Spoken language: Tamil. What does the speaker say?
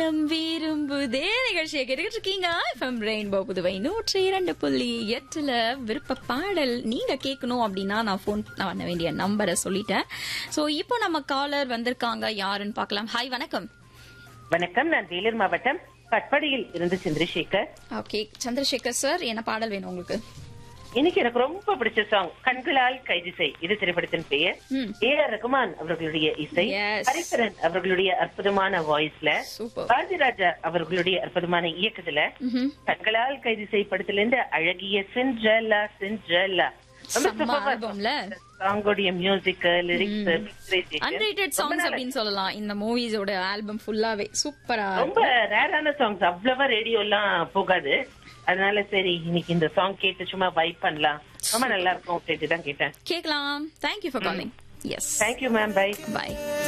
மனம் விரும்புதே நிகழ்ச்சியை கேட்டுக்கிட்டு இருக்கீங்க எஃப்எம் ரெயின்போ புதுவை நூற்றி இரண்டு புள்ளி எட்டுல விருப்ப பாடல் நீங்க கேட்கணும் அப்படின்னா நான் ஃபோன் பண்ண வேண்டிய நம்பரை சொல்லிட்டேன் சோ இப்போ நம்ம காலர் வந்திருக்காங்க யாருன்னு பார்க்கலாம் ஹாய் வணக்கம் வணக்கம் நான் வேலூர் மாவட்டம் கட்படியில் இருந்து சந்திரசேகர் ஓகே சந்திரசேகர் சார் என்ன பாடல் வேணும் உங்களுக்கு இன்னைக்கு எனக்கு ரொம்ப பிடிச்ச சாங் கண்களால் கைது செய் இது திரைப்படத்தின் பெயர் ம். ஏ ஆர் ரகுமான் அவர்களுடைய இசை Yes. ஹரிசரன் அவர்களுடைய அற்புதமான வாய்ஸ்ல சூப்பர் பாரதிராஜா அவர்களுடைய அற்புதமான இயக்கத்துல ம்ஹும். கண்களால் கைது செய் படத்துல இருந்து அழகிய சென்றலா சென்றலா செம்ம ஆல்பம்ல சாங்கோடைய மியூசிக் லிரிக்ஸ் அன்ரேட்டட் சாங்ஸ் அப்படின்னு சொல்லலாம் இந்த மூவிஸோட ஆல்பம் ஃபுல்லாவே சூப்பரா ரொம்ப ரேரான சாங்ஸ் அவ்வளவா ரேடியோ எல்லாம் போகாது அதனால சரி இன்னைக்கு இந்த சாங் கேட்டு சும்மா வைப் பண்ணலாம் ரொம்ப நல்லா இருக்கும் அப்படின்ட்டு தான் கேட்டேன் கேட்கலாம் thank you for calling yes thank you ma'am bye by